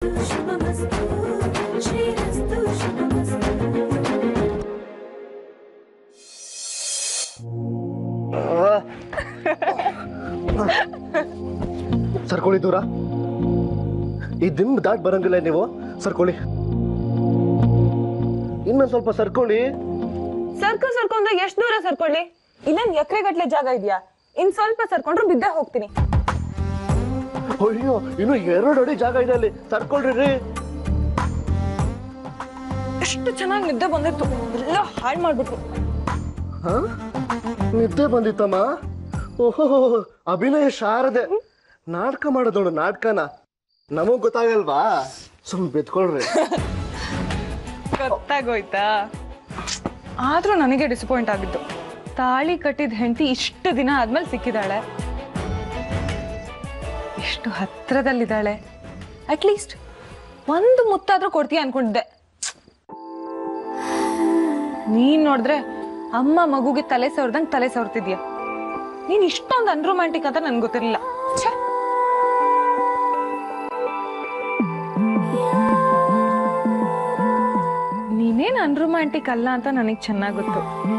ಶುಭಮಸ್ತು ಶ್ರೀರಸ್ತು ಶುಭಮಸ್ತು ಸರ್ಕೊಳ್ಳಿ ದೂರ ಈ ದಿಂಬ್ ದಾಟ್ ಬರಂಗಿಲ್ಲ ನೀವು ಸರ್ಕೊಳ್ಳಿ ಇನ್ನೊಂದ್ ಸ್ವಲ್ಪ ಸರ್ಕೊಳ್ಳಿ ಸರ್ಕೊ ಸರ್ಕೊಂಡ್ರೆ ಎಷ್ಟ್ ದೂರ ಸರ್ಕೊಳ್ಳಿ ಇನ್ನೇನ್ ಎಕರೆ ಗಟ್ಲೆ ಜಾಗ ಇದೆಯಾ ಇನ್ ಸ್ವಲ್ಪ ಸರ್ಕೊಂಡ್ರು ಬಿದ್ದೆ ಹೋಗ್ತೀನಿ ಅಯ್ಯೋ ಇನ್ನು ಎರಡು ಅಡಿ ಜಾಗ ಇದೆ ಅಲ್ಲಿ ಸರ್ಕೊಳ್ರಿ ರೀ ಎಷ್ಟು ಚೆನ್ನಾಗಿ ನಿದ್ದೆ ಬಂದಿತ್ತು ಎಲ್ಲ ಹಾಳು ಮಾಡ್ಬಿಟ್ರು ಹ? ನಿದ್ದೆ ಬಂದಿತ್ತಮ್ಮ ಓಹೋ ಅಭಿನಯ ಶಾರದೆ ನಾಟಕ ಮಾಡೋದೋಳು ನಾಟಕನ ನಮಗ್ ಗೊತ್ತಾಗಲ್ವಾ ಸುಮ್ ಬೆತ್ಕೊಳ್ರಿ ಗೊತ್ತಾಗೋಯ್ತಾ ಆದ್ರೂ ನನಗೆ ಡಿಸಪಾಯಿಂಟ್ ಆಗಿತ್ತು ತಾಳಿ ಕಟ್ಟಿದ ಹೆಂಡತಿ ಇಷ್ಟು ದಿನ ಆದ್ಮೇಲೆ ಸಿಕ್ಕಿದಾಳೆ ಎಷ್ಟು ಹತ್ರದಲ್ಲಿದ್ದಾಳೆ ಅಟ್ಲೀಸ್ಟ್ ಒಂದು ಮುತ್ತಾದ್ರೂ ಕೊಡ್ತೀಯ ಅನ್ಕೊಂಡಿದ್ದೆ ನೀನ್ ನೋಡಿದ್ರೆ ಅಮ್ಮ ಮಗುಗೆ ತಲೆ ಸವರ್ದಂಗ್ ತಲೆ ಸವರ್ತಿದ್ಯಾ ನೀನ್ ಇಷ್ಟೊಂದು ಅನ್ರೊಮ್ಯಾಂಟಿಕ್ ಅಂತ ನನ್ಗೆ ಗೊತ್ತಿರಲಿಲ್ಲ ಛೇ ನೀನೇನ್ ಅನ್ರೊಮ್ಯಾಂಟಿಕ್ ಅಲ್ಲ ಅಂತ ನನಗೆ ಚೆನ್ನಾಗ್ ಗೊತ್ತು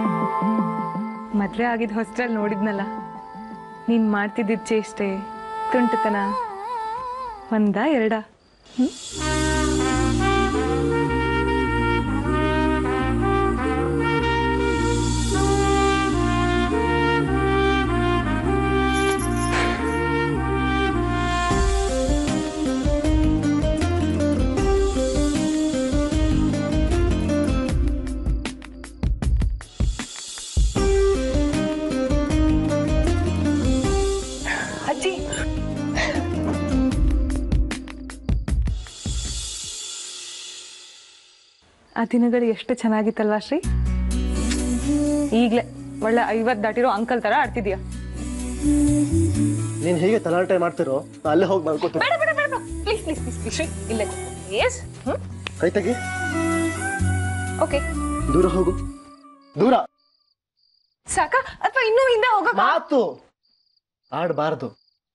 ಮದ್ವೆ ಆಗಿದ್ ಹೊಸ್ಟ್ರಲ್ಲಿ ನೋಡಿದ್ನಲ್ಲ ನೀನ್ ಮಾಡ್ತಿದ್ದಿದ್ ಚೇಷ್ಟೆ ತುಂಟತನ ಒಂದ ಎರಡ ಅಜ್ಜಿ ಆ ದಿನಗಳು ಎಷ್ಟು ಚೆನ್ನಾಗಿತ್ತಲ್ವಾ ಶ್ರೀ ಈಗ್ಲೇ ಒಳ್ಳೆ ಐವತ್ ದಾಟಿರೋ ಅಂಕಲ್ ತರ ಆಡ್ತಿದ್ಯಾ ನೀನ್ ಹೇಗೆ ತಲಾಟೆ ಮಾಡ್ತಿರೋ ನಾ ಅಲ್ಲೇ ಹೋಗಿ ಮಾಡ್ಕೋತೀನಿ ಬೇಡ ಬೇಡ ಬೇಡ please please please please Shri ಇಲ್ಲೇ ಎಸ್ ಹ್ಮ್ ಕೈ ತೆಗಿ ಓಕೆ ದೂರ ಹೋಗು ದೂರ ಸಾಕ ಅಥವಾ ಇನ್ನೂ ಹಿಂದೆ ಹೋಗಕ್ಕ ಮಾತು ಆಡಬಾರ್ದು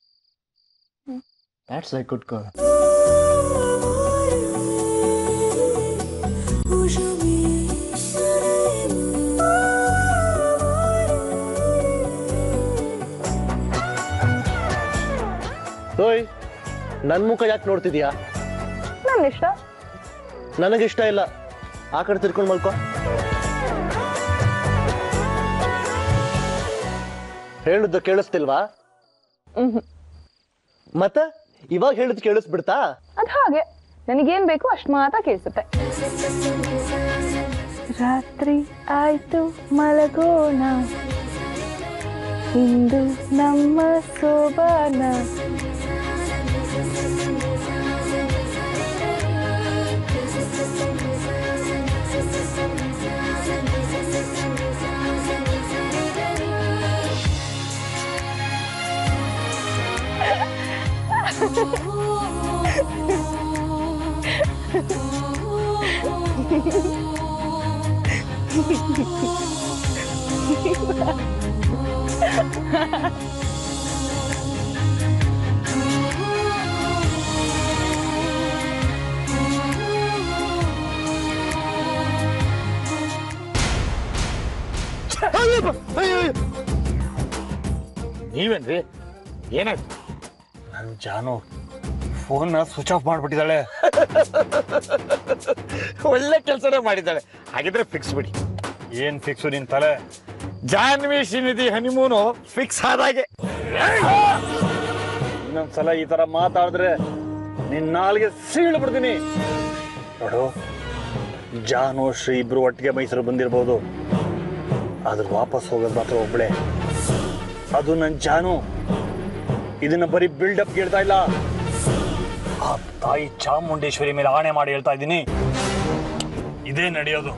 That's a good girl. ಓಯ್ ನನ್ ಮುಖ ಯಾಕೆ ನೋಡ್ತಿದ್ಯಾ ನನ್ನ ಇಷ್ಟ ನನಗಿಷ್ಟ ಇಲ್ಲ ಆ ಕಡೆ ತಿರ್ಕೊಂಡು ಮಲ್ಕೋ ಹೇಳಿದ್ದು ಕೇಳಿಸ್ತಿಲ್ವಾ ಹ್ಮ್ ಮತ್ತೆ ಇವಾಗ ಹೇಳಿದ್ ಕೇಳಿಸ್ಬಿಡ್ತಾ ಅದ್ ಹಾಗೆ ನನಗೇನ್ ಬೇಕು ಅಷ್ಟು ಮಾತ್ರ ಕೇಳಿಸುತ್ತೆ ರಾತ್ರಿ ಆಯ್ತು ಮಲಗೋಣ ಇಂದು ನಮ್ಮ ಸೋಬಾನ ಅಯ್ಯಪ್ಪ, ಅಯ್ಯೋ, ಅಯ್ಯೋ. ನೀವೇನ್ರಿ ಏನಾಯ್ತು ನನ್ ಜಾನು ಫೋನ್ ಸ್ವಿಚ್ ಆಫ್ ಮಾಡ್ಬಿಟ್ಟಿದ್ದಾಳೆ ಒಳ್ಳೆ ಕೆಲಸನೇ ಮಾಡಿದ್ದಾಳೆ ಹಾಗಿದ್ರೆ ಫಿಕ್ಸ್ ಬಿಡಿ ಏನ್ ಫಿಕ್ಸ್ ನಿನ್ ತಲೆ ಜಾನ್ವಿ ಶ್ರೀನಿಧಿ ಹನಿಮೂನು ಫಿಕ್ಸ್ ಆದಾಗೆ ಇನ್ನೊಂದ್ಸಲ ಈ ತರ ಮಾತಾಡಿದ್ರೆ ನಿನ್ ನಾಲ್ಗೆ ಸೀಳು ಬಿಡ್ತೀನಿ ನೋಡು ಜಾನು ಶ್ರೀ ಇಬ್ರು ಒಟ್ಟಿಗೆ ಮೈಸೂರು ಬಂದಿರ್ಬೋದು ಆದ್ರೆ ವಾಪಸ್ ಹೋಗೋದು ಮಾತ್ರ ಒಬ್ಳೆ ಅದು ನನ್ ಜಾನು ಇದನ್ನ ಬರೀ ಬಿಲ್ಡಪ್ ಕೇಳ್ತಾ ಇಲ್ಲ ಆ ತಾಯಿ ಚಾಮುಂಡೇಶ್ವರಿ ಮೇಲೆ ಆಣೆ ಮಾಡಿ ಹೇಳ್ತಾ ಇದ್ದೀನಿ ಇದೇ ನಡೆಯೋದು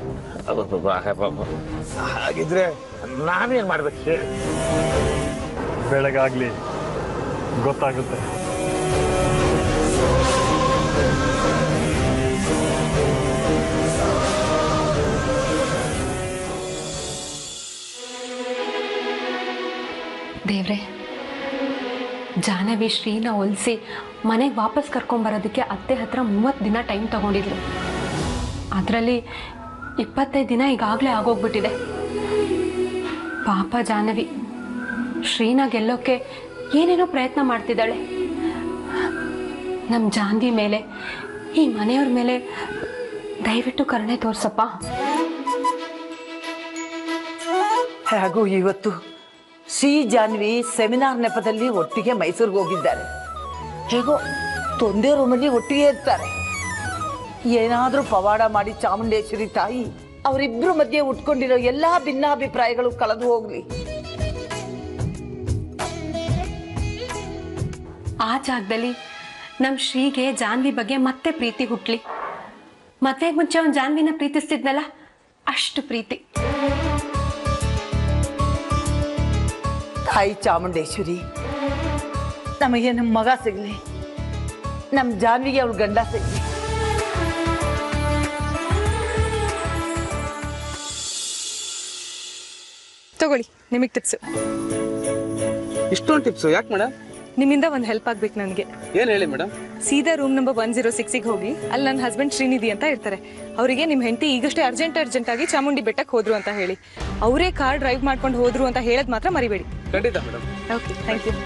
ಹಾಗಿದ್ರೆ ನಾನೇನ್ ಮಾಡ್ಬೇಕು ಹೇಳಿ ಬೆಳಗಾಗ್ಲಿ ಗೊತ್ತಾಗುತ್ತೆ ದೇವ್ರೆ ಜಾಹ್ನವಿ ಶ್ರೀನ ಒಲಿಸಿ ಮನೆಗೆ ವಾಪಸ್ ಕರ್ಕೊಂಬರೋದಕ್ಕೆ ಅತ್ತೆ ಹತ್ರ ಮೂವತ್ತು ದಿನ ಟೈಮ್ ತಗೊಂಡಿದ್ರು ಅದರಲ್ಲಿ ಇಪ್ಪತ್ತೈದು ದಿನ ಈಗಾಗಲೇ ಆಗೋಗ್ಬಿಟ್ಟಿದೆ ಪಾಪ ಜಾಹ್ನವಿ ಶ್ರೀನ ಗೆಲ್ಲೋಕ್ಕೆ ಏನೇನೋ ಪ್ರಯತ್ನ ಮಾಡ್ತಿದ್ದಾಳೆ ನಮ್ಮ ಜಾನ್ವಿ ಮೇಲೆ ಈ ಮನೆಯವ್ರ ಮೇಲೆ ದಯವಿಟ್ಟು ಕರುಣೆ ತೋರ್ಸಪ್ಪ ಹಾಗೂ ಇವತ್ತು ಶ್ರೀ ಜಾನ್ವಿ ಸೆಮಿನಾರ್ ನೆಪದಲ್ಲಿ ಒಟ್ಟಿಗೆ ಮೈಸೂರಿಗೆ ಹೋಗಿದ್ದಾರೆ ಹೇಗೋ ತೊಂದೆ ರೂಮಲ್ಲಿ ಒಟ್ಟಿಗೆ ಇರ್ತಾರೆ ಏನಾದರೂ ಪವಾಡ ಮಾಡಿ ಚಾಮುಂಡೇಶ್ವರಿ ತಾಯಿ ಅವರಿಬ್ಬರ ಮಧ್ಯೆ ಉಟ್ಕೊಂಡಿರೋ ಎಲ್ಲಾ ಭಿನ್ನಾಭಿಪ್ರಾಯಗಳು ಕಳೆದು ಹೋಗ್ಲಿ ಆ ಜಾಗದಲ್ಲಿ ನಮ್ಮ ಶ್ರೀಗೆ ಜಾನ್ವಿ ಬಗ್ಗೆ ಮತ್ತೆ ಪ್ರೀತಿ ಹುಟ್ಲಿ ಮದ್ವೆಗೆ ಮುಂಚೆ ಅವ್ನು ಜಾನ್ವಿನ ಪ್ರೀತಿಸ್ತಿದ್ನಲ್ಲ ಅಷ್ಟು ಪ್ರೀತಿ ತಾಯಿ ಚಾಮುಂಡೇಶ್ವರಿ ನಮಗೆ ನಮ್ಮ ಮಗ ಸಿಗ್ಲಿ ನಮ್ಮ ಜಾನ್ವಿಗೆ ಅವಳು ಗಂಡ ಸಿಗ್ಲಿ ತಗೊಳ್ಳಿ ನಿಮಗೆ ಟಿಪ್ಸ್ ಇಷ್ಟೊಂದು ಟಿಪ್ಸು ಯಾಕೆ ಮೇಡಮ್ ನಿಮ್ಮಿಂದ ಒಂದು ಹೆಲ್ಪ್ ಆಗ್ಬೇಕು ನನಗೆ ಏನು ಹೇಳಿ ಮೇಡಮ್ ಸೀದಾ ರೂಮ್ ನಂಬರ್ ಒನ್ ಜೀರೋ ಸಿಕ್ಸಿಗೆ ಹೋಗಿ ಅಲ್ಲಿ ನನ್ನ ಹಸ್ಬೆಂಡ್ ಶ್ರೀನಿಧಿ ಅಂತ ಇರ್ತಾರೆ ಅವರಿಗೆ ನಿಮ್ಮ ಹೆಂಡತಿ ಈಗಷ್ಟೇ ಅರ್ಜೆಂಟ್ ಅರ್ಜೆಂಟ್ ಆಗಿ ಚಾಮುಂಡಿ ಬೆಟ್ಟಕ್ಕೆ ಹೋದ್ರು ಅಂತ ಹೇಳಿ ಅವರೇ ಕಾರ್ ಡ್ರೈವ್ ಮಾಡ್ಕೊಂಡು ಹೋದ್ರು ಅಂತ ಹೇಳೋದು ಮಾತ್ರ ಮರಿಬೇಡಿ ಖಂಡಿತ ಮೇಡಮ್ ಓಕೆ ಥ್ಯಾಂಕ್ ಯು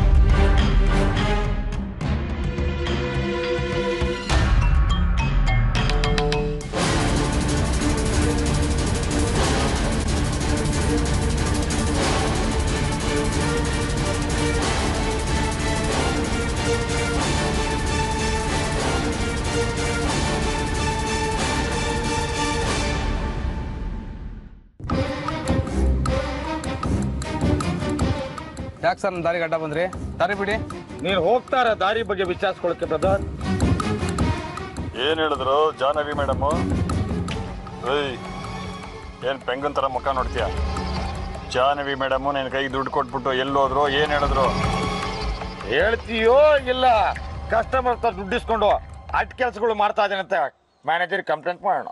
ಯಾಕೆ ಸರ್ ನನ್ನ ದಾರಿಗೆ ಅಡ್ಡ ಬಂದ್ರಿ ದಾರಿ ಬಿಡಿ ನೀನು ಹೋಗ್ತಾರ ದಾರಿ ಬಗ್ಗೆ ವಿಚಾರಿಸ್ಕೊಳಕ್ಕೆ ಬ್ರದರ್ ಏನ್ ಹೇಳಿದ್ರು ಜಾಹ್ನವಿ ಮೇಡಮ್ ಏಯ್ ಏನ್ ಪೆಂಗನ್ ತರ ಮುಖ ನೋಡ್ತೀಯ ಜಾಹ್ನವಿ ಮೇಡಮ್ ನಿನ್ ಕೈಗೆ ದುಡ್ಡು ಕೊಟ್ಬಿಟ್ಟು ಎಲ್ಲೋದ್ರು ಏನ್ ಹೇಳಿದ್ರು ಹೇಳ್ತೀಯೋ ಇಲ್ಲ ಕಸ್ಟಮರ್ ಹತ್ರ ದುಡ್ಡು ಇಸ್ಕೊಂಡು ಅಟ್ ಕೆಲಸಗಳು ಮಾಡ್ತಾ ಇದ್ದೇನಂತೆ ಮ್ಯಾನೇಜರ್ ಕಂಪ್ಲೇಂಟ್ ಮಾಡೋಣ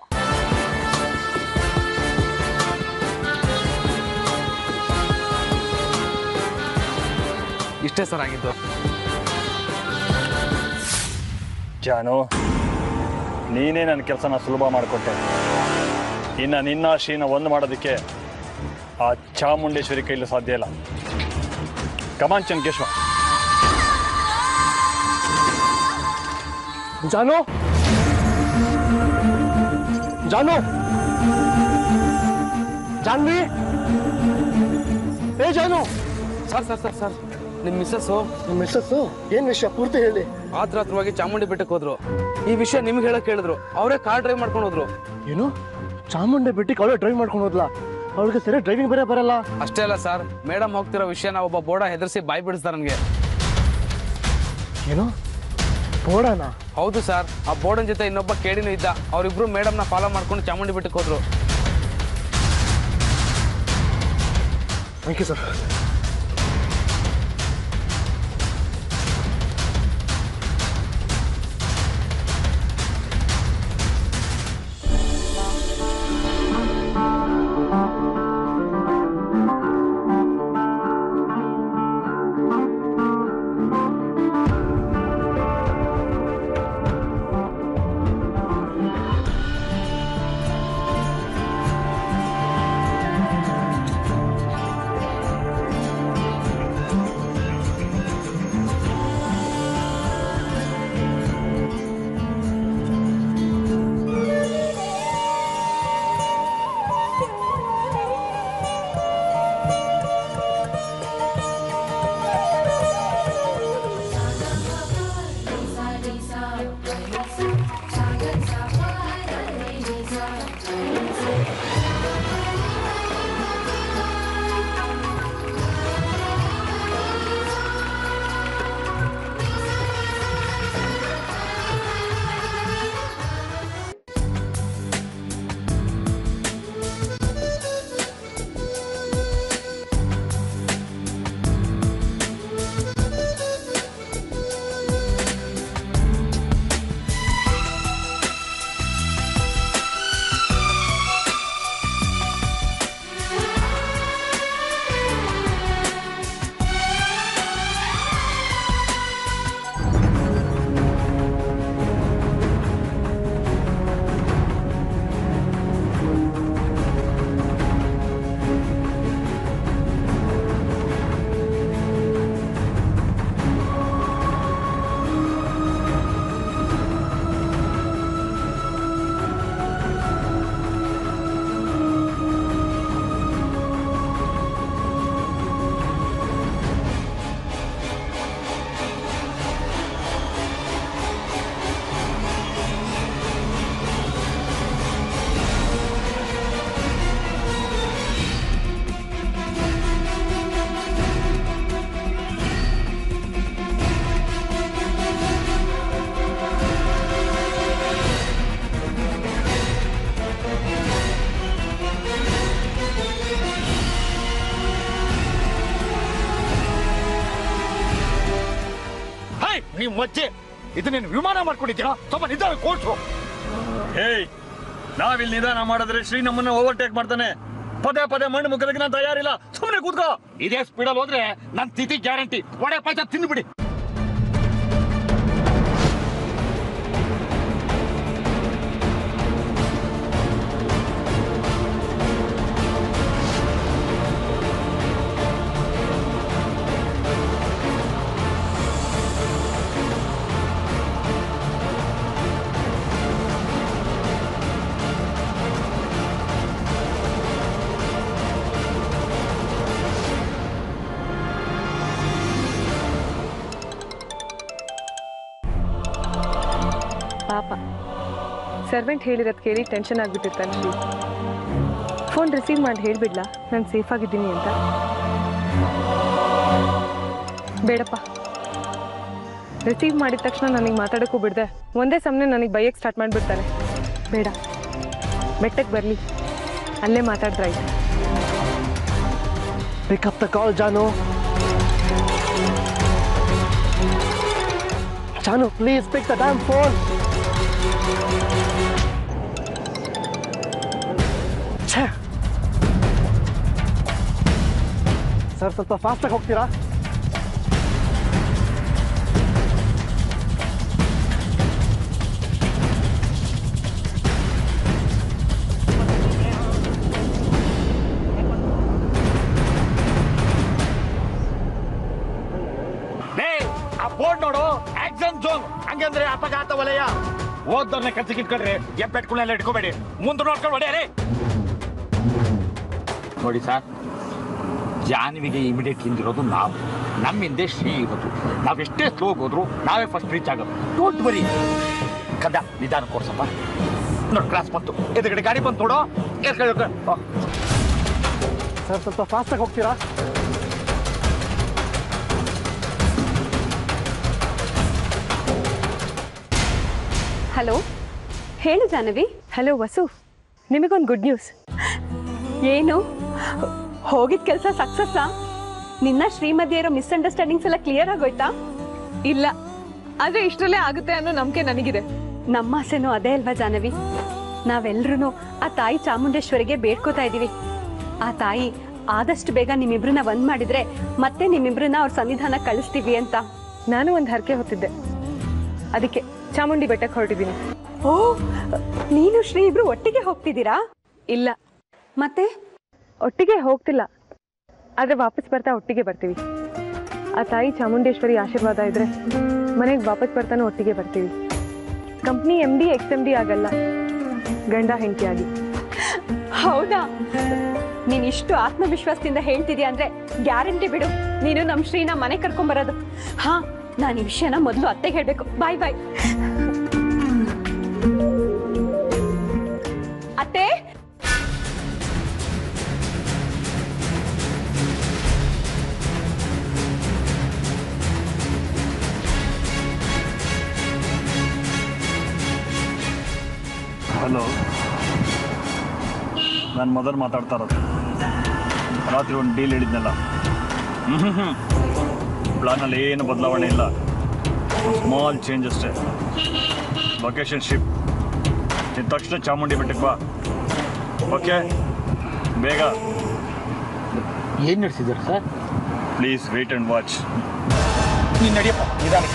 ಇಷ್ಟೇ ಸರ್ ಆಗಿದ್ದು ಜಾನು ನೀನೇ ನನ್ನ ಕೆಲಸನ ಸುಲಭ ಮಾಡಿಕೊಟ್ಟೆ ಇನ್ನು ನಿನ್ನ ಶೀನ ಒಂದು ಮಾಡೋದಕ್ಕೆ ಆ ಚಾಮುಂಡೇಶ್ವರಿ ಕೈಲಿ ಸಾಧ್ಯ ಇಲ್ಲ ಕಮಾನ್ ಚನ್ಕೇಶ್ವ ಜಾನು ಜಾನು ಜಾನ್ವಿ ಏ Janu sir sir sir sir ನಿಮ್ಮ ಮಿಸ್ಸಸ್ಸು ನಿಮ್ಮ ಮಿಸ್ಸಸ್ಸು ಏನ್ ವಿಷಯ ಪೂರ್ತಿ ಹೇಳಿ ಆತ್ರ ಹತ್ರವಾಗಿ ಚಾಮುಂಡಿ ಬೆಟ್ಟಕ್ಕೆ ಹೋದ್ರು ಈ ವಿಷಯ ನಿಮ್ಗೆ ಹೇಳಕ್ ಹೇಳಿದ್ರು ಅವರೇ ಕಾರ್ ಡ್ರೈವ್ ಮಾಡ್ಕೊಂಡು ಹೋದ್ರು ಏನು ಚಾಮುಂಡಿ ಬೆಟ್ಟಿಗೆ ಅವಳೇ ಡ್ರೈವ್ ಮಾಡ್ಕೊಂಡು ಹೋದ್ಲಾ ಅವಳಿಗೆ ಸರಿ ಡ್ರೈವಿಂಗ್ ಬೇರೆ ಬರಲ್ಲ ಅಷ್ಟೇ ಅಲ್ಲ ಸರ್ ಮೇಡಮ್ ಹೋಗ್ತಿರೋ ವಿಷಯನ ಒಬ್ಬ ಬೋಡ ಹೆದರ್ಸಿ ಬಾಯ್ ಬಿಡಿಸ್ತಾರೆ ನನಗೆ ಏನು ಬೋಡಾನ ಹೌದು ಸರ್ ಆ ಬೋರ್ಡನ್ ಜೊತೆ ಇನ್ನೊಬ್ಬ ಕೇಡಿನೂ ಇದ್ದ ಅವರಿಬ್ರು ಮೇಡಮ್ನ ಫಾಲೋ ಮಾಡ್ಕೊಂಡು ಚಾಮುಂಡಿ ಬೆಟ್ಟಕ್ಕೆ ಹೋದ್ರು ಥ್ಯಾಂಕ್ ಯು ಸರ್ ಮಜ್ಜೆ ಇದು ನೀನು ವಿಮಾನ ಮಾಡ್ಕೊಂಡಿದ್ದೀರಾ ಸ್ವಲ್ಪ ನಿಧಾನ ಕೋರ್ಸು ಹೇಯ್ ನಾವಿಲ್ಲಿ ನಿಧಾನ ಮಾಡಿದ್ರೆ ಶ್ರೀ ನಮ್ಮನ್ನ ಓವರ್ಟೇಕ್ ಮಾಡ್ತಾನೆ ಪದೇ ಪದೇ ಮಣ್ಣು ಮುಖದಕ್ಕೆ ನಾನು ತಯಾರಿಲ್ಲ ಸುಮ್ಮನೆ ಕೂತ್ಕೋ ಇದೇ ಸ್ಪೀಡಲ್ಲಿ ಹೋದ್ರೆ ನನ್ನ ಸ್ಥಿತಿ ಗ್ಯಾರಂಟಿ ಒಡೆ ಪಾಯ್ಸ ತಿಂದ್ಬಿಡಿ ಪಾಪ ಸರ್ವೆಂಟ್ ಹೇಳಿರೋದು ಕೇಳಿ ಟೆನ್ಷನ್ ಆಗಿಬಿಟ್ಟಿರ್ತಾನೆ ಫೋನ್ ರಿಸೀವ್ ಮಾಡಿ ಹೇಳಿಬಿಡ್ಲಾ ನಾನು ಸೇಫ್ ಆಗಿದ್ದೀನಿ ಅಂತ ಬೇಡಪ್ಪ ರಿಸೀವ್ ಮಾಡಿದ ತಕ್ಷಣ ನನಗೆ ಮಾತಾಡೋಕ್ಕೂ ಬಿಡ್ದೆ ಒಂದೇ ಸಮನೆ ನನಗೆ ಬೈಯಕ್ಕೆ ಸ್ಟಾರ್ಟ್ ಮಾಡಿಬಿಡ್ತಾನೆ ಬೇಡ ಬೆಟ್ಟಕ್ಕೆ ಬರಲಿ ಅಲ್ಲೇ ಮಾತಾಡಿದ್ರಾಯ್ತು Pick up the call, Janu. Janu, please pick the damn phone. ಛೇ ಸರ್ ಸ್ವಲ್ಪ ಫಾಸ್ಟಾಗಿ ಹೋಗ್ತೀರಾ ಲೇ ಆ ಬೋರ್ಡ್ ನೋಡು ಆಕ್ಷನ್ ಝೋನ್ ಹಂಗಂದ್ರೆ ಅಪಘಾತ ವಲಯ ಓದ್ದವ್ರನ್ನ ಕೆಲ್ಸಕ್ಕೆ ಇಟ್ಕೊಳ್ರಿ ಎಪ್ಪೆಟ್ಗಳನ್ನೆಲ್ಲ ಇಟ್ಕೋಬೇಡಿ ಮುಂದೆ ನೋಡ್ಕೊಂಡು ಹೊಡೆಯರಿ ನೋಡಿ ಸರ್ ಜಾನ್ವಿಗೆ ಇಮಿಡಿಯೇಟ್ ಹಿಂದಿರೋದು ನಾವು ನಮ್ಮಿಂದೆ ಶ್ರೀ ಇರೋದು ನಾವೆಷ್ಟೇ ಸ್ಲೋ ಹೋದ್ರು ನಾವೇ ಫಸ್ಟ್ ರೀಚ್ ಆಗೋದು ಡೋಂಟ್ ಬರಿ ಕದ ನಿಧಾನ ಕೊಡ್ಸಪ್ಪ ನೋಡಿ ಕ್ಲಾಸ್ ಬಂತು ಎದುರುಗಡೆ ಗಾಡಿ ಬಂತು ನೋಡು ಎದ್ರುಗಡೆ, ಎದ್ರುಗಡೆ. ಹೋ. ಸರ್ ಸ್ವಲ್ಪ ಫಾಸ್ಟಾಗಿ ಹೋಗ್ತೀರಾ ಹಲೋ ಹೇಳು ಜಾನವಿ ಹಲೋ ವಸು ನಿಮಗೊಂದು ಗುಡ್ ನ್ಯೂಸ್ ಏನು ಹೋಗಿದ ಕೆಲಸ ಸಕ್ಸಸ್ಸಾ ನಿನ್ನ ಶ್ರೀಮತಿ ಇರೋ ಮಿಸ್ಅಂಡರ್ಸ್ಟ್ಯಾಂಡಿಂಗ್ಸ್ ಎಲ್ಲ ಕ್ಲಿಯರ್ ಆಗೋಯ್ತಾ ಇಲ್ಲ ಆದರೆ ಇಷ್ಟರಲ್ಲೇ ಆಗುತ್ತೆ ಅನ್ನೋ ನಂಬಿಕೆ ನನಗಿದೆ ನಮ್ಮ ಆಸೆನೂ ಅದೇ ಅಲ್ವಾ ಜಾನವಿ ನಾವೆಲ್ಲರೂ ಆ ತಾಯಿ ಚಾಮುಂಡೇಶ್ವರಿಗೆ ಬೇಡ್ಕೋತಾ ಇದೀವಿ ಆ ತಾಯಿ ಆದಷ್ಟು ಬೇಗ ನಿಮ್ಮಿಬ್ರನ್ನ ಒಂದ್ ಮಾಡಿದ್ರೆ ಮತ್ತೆ ನಿಮ್ಮಿಬ್ರನ್ನ ಅವ್ರ ಸನ್ನಿಧಾನ ಕಳಿಸ್ತೀವಿ ಅಂತ ನಾನು ಒಂದು ಹರಕೆ ಹೊತ್ತಿದ್ದೆ ಅದಕ್ಕೆ ಚಾಮುಂಡಿ ಬೆಟ್ಟಕ್ಕೆ ಹೊರಟಿದ್ದೀನಿ ಓ ನೀನು ಶ್ರೀ ಇಬ್ರು ಒಟ್ಟಿಗೆ ಹೋಗ್ತಿದ್ದೀರಾ ಇಲ್ಲ ಮತ್ತೆ ಒಟ್ಟಿಗೆ ಹೋಗ್ತಿಲ್ಲ ಆದರೆ ವಾಪಸ್ ಬರ್ತಾ ಒಟ್ಟಿಗೆ ಬರ್ತೀವಿ ಆ ತಾಯಿ ಚಾಮುಂಡೇಶ್ವರಿ ಆಶೀರ್ವಾದ ಇದ್ರೆ ಮನೆಗೆ ವಾಪಸ್ ಬರ್ತಾನೆ ಒಟ್ಟಿಗೆ ಬರ್ತೀವಿ company M D ex M D ಆಗಲ್ಲ ಗಂಡ ಹೆಂಡತಿಯಾಗಿ ಹೌದಾ ನೀನ್ ಇಷ್ಟು ಆತ್ಮವಿಶ್ವಾಸದಿಂದ ಹೇಳ್ತಿದ್ಯಾ ಅಂದ್ರೆ ಗ್ಯಾರಂಟಿ ಬಿಡು ನೀನು ನಮ್ ಶ್ರೀನ ಮನೆ ಕರ್ಕೊಂಡ್ ಬರೋದು ಹಾ ನಾನು ಈ ವಿಷಯನ ಮೊದಲು ಅತ್ತೆಗೆ ಹೇಳ್ಬೇಕು ಬಾಯ್ ಬಾಯ್ ಅತ್ತೆ ಹಲೋ ನಾನು ಮೊದಲು ಮಾತಾಡ್ತಾ ಇರೋದು ರಾತ್ರಿ ಒಂದು ಡೀಲ್ ಹೇಳಿದ್ನಲ್ಲ ಹ್ಞೂ ಹ್ಞೂ ಪ್ಲಾನಲ್ಲಿ ಏನು ಬದಲಾವಣೆ ಇಲ್ಲ ಸ್ಮಾಲ್ ಚೇಂಜ್ ಅಷ್ಟೇ ಲೊಕೇಶನ್ ಶಿಪ್ ನೀನು ತಕ್ಷಣ ಚಾಮುಂಡಿ ಬೆಟ್ಟಕ್ಕೆ ಬಾ ಓಕೆ ಬೇಗ ಏನ್ ನಡೆಸಿದ್ರು sir please wait and watch ನೀನ್ ನಡಿಯಪ್ಪ ನಿಧಾನ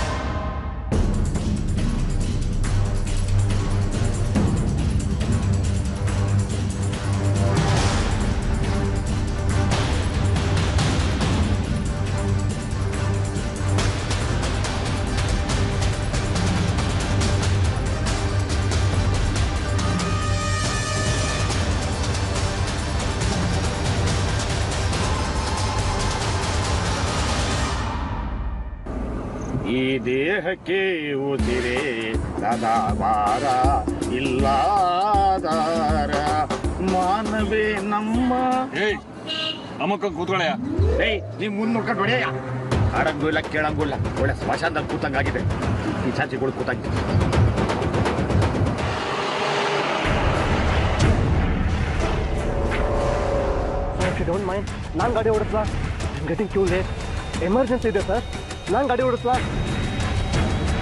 ಈ ದೇಹಕ್ಕೆ ಉಸಿರೇ ಸದಾ ಭಾರ ಇಲ್ಲಾದಾರ ಮಾನವೇ ನಮ್ಮ ಏಯ್ ಅಮ್ಮಕ್ಕ ಕೂತ್ಕೊಳ್ಳಯ್ಯ ಏಯ್ ನೀವ್ ಮುಂದ್ ನೋಡ್ಕೊಂಡು ಹೊಡೆಯ ಆಡಂಗೂ ಇಲ್ಲ ಕೇಳಂಗೂ ಇಲ್ಲ ಒಳ್ಳೆ ಸ್ಮಶಾನದಲ್ಲಿ ಕೂತಂಗಾಗಿದೆ ಈ ಚಾಚಿಗಳು ಕೂತಂಗಿದೆ ಇಫ್ ಯು ಡೋಂಟ್ ಮೈಂಡ್ ನಾನು ಗಾಡಿ ಓಡಿಸ್ಲಾ ಗೆಟಿಂಗ್ ಕ್ಯೂ ಲೇಟ್ ಎಮರ್ಜೆನ್ಸಿ ಇದೆ ಸರ್ ನಾನು ಗಾಡಿ ಓಡಿಸ್ಲಾ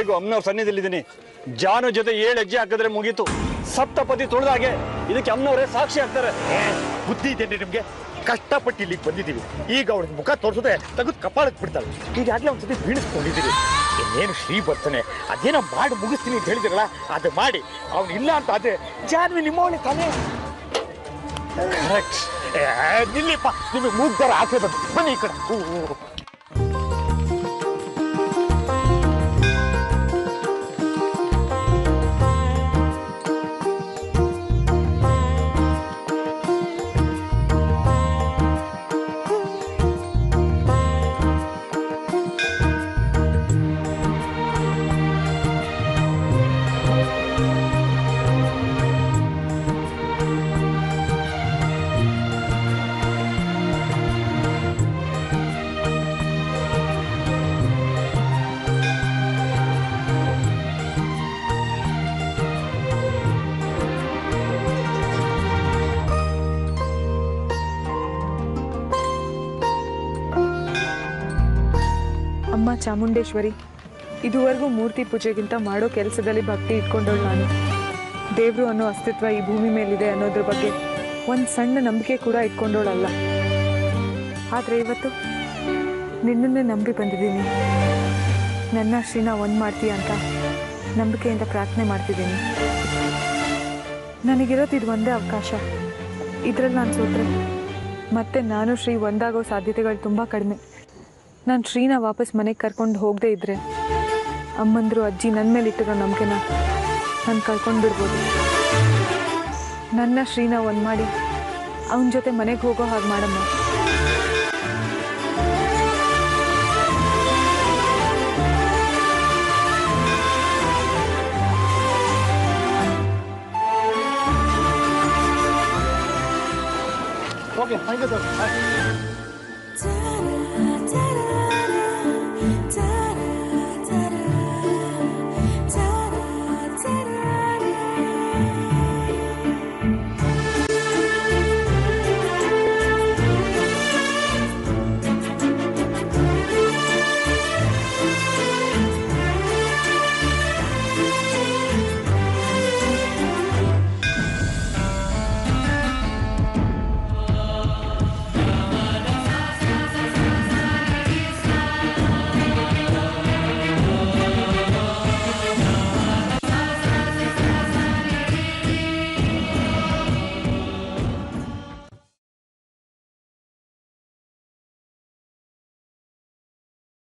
ಹೇಗೂ ಅಮ್ಮನವ್ರ ಸನ್ನಿಧಿಲಿದ್ದೀನಿ ಜಾನು ಜೊತೆ ಏಳು ಹೆಜ್ಜೆ ಹಾಕಿದ್ರೆ ಮುಗೀತು ಸಪ್ತಪದಿ ತುಳಿದಾಗೆ ಇದಕ್ಕೆ ಅಮ್ಮನವರೇ ಸಾಕ್ಷಿ ಆಗ್ತಾರೆ ಬುದ್ಧಿ ಇದೆ ನಿಮ್ಗೆ ಕಷ್ಟಪಟ್ಟು ಇಲ್ಲಿಗೆ ಬಂದಿದ್ದೀವಿ ಈಗ ಅವಳಿಗೆ ಮುಖ ತೋರಿಸದೆ ತೆಗೆದು ಕಪಾಳಕ್ಕೆ ಬಿಡ್ತಾಳೆ ಈಗಾಗಲೇ ಒಂದ್ಸತಿ ಬೀಳಿಸ್ಕೊಂಡಿದ್ದೀವಿ ಇನ್ನೇನು ಶ್ರೀ ಬರ್ತಾನೆ ಅದೇನೋ ಮಾಡಿ ಮುಗಿಸ್ತೀನಿ ಅಂತ ಹೇಳಿದ್ರಲ್ಲ ಅದು ಮಾಡಿ ಅವ್ನು ಇಲ್ಲ ಅಂತ ಆದ್ರೆ ಜಾನ್ವಿ ನಿಮ್ಮವಳಿ ತಾನೇ ಕರೆಕ್ಟ್ ನಿಲ್ಲಿಪ್ಪ ನಿಮಗೆ ಮೂಗ್ದಾರ ಆಸೆ ಬಂದು ಬನ್ನಿ ಈ ಕಡೆ ಹೂ, ಹೂ, ಹೂ. ಅಮ್ಮ ಚಾಮುಂಡೇಶ್ವರಿ ಇದುವರೆಗೂ ಮೂರ್ತಿ ಪೂಜೆಗಿಂತ ಮಾಡೋ ಕೆಲಸದಲ್ಲಿ ಭಕ್ತಿ ಇಟ್ಕೊಂಡವಳು ನಾನು ದೇವರು ಅನ್ನೋ ಅಸ್ತಿತ್ವ ಈ ಭೂಮಿ ಮೇಲಿದೆ ಅನ್ನೋದ್ರ ಬಗ್ಗೆ ಒಂದು ಸಣ್ಣ ನಂಬಿಕೆ ಕೂಡ ಇಟ್ಕೊಂಡವಳಲ್ಲ ಆದರೆ ಇವತ್ತು ನಿನ್ನನ್ನೇ ನಂಬಿ ಬಂದಿದ್ದೀನಿ ನನ್ನ ಶ್ರೀನ ಒಂದು ಮಾಡ್ತೀಯ ಅಂತ ನಂಬಿಕೆಯಿಂದ ಪ್ರಾರ್ಥನೆ ಮಾಡ್ತಿದ್ದೀನಿ ನನಗಿರೋದು ಇದು ಒಂದೇ ಅವಕಾಶ ಇದರಲ್ಲಿ ನಾನು ಸೋತ್ರೆ ಮತ್ತೆ ನಾನು ಶ್ರೀ ಒಂದಾಗೋ ಸಾಧ್ಯತೆಗಳು ತುಂಬ ಕಡಿಮೆ ನಾನು ಶ್ರೀನ ವಾಪಸ್ ಮನೆಗೆ ಕರ್ಕೊಂಡು ಹೋಗದೆ ಇದ್ರೆ ಅಮ್ಮಂದ್ರು ಅಜ್ಜಿ ನನ್ನ ಮೇಲೆ ಇಟ್ಟಿರೋ ನಂಬಿಕೆನ ನಾನು ಕಳ್ಕೊಂಡು ಬಿಡ್ಬೋದು ನನ್ನ ಶ್ರೀನ ಒಂದು ಮಾಡಿ ಅವನ ಜೊತೆ ಮನೆಗೆ ಹೋಗೋ ಹಾಗೆ ಮಾಡಮ್ಮ ಓಕೆ ಥ್ಯಾಂಕ್ ಯು ಸರ್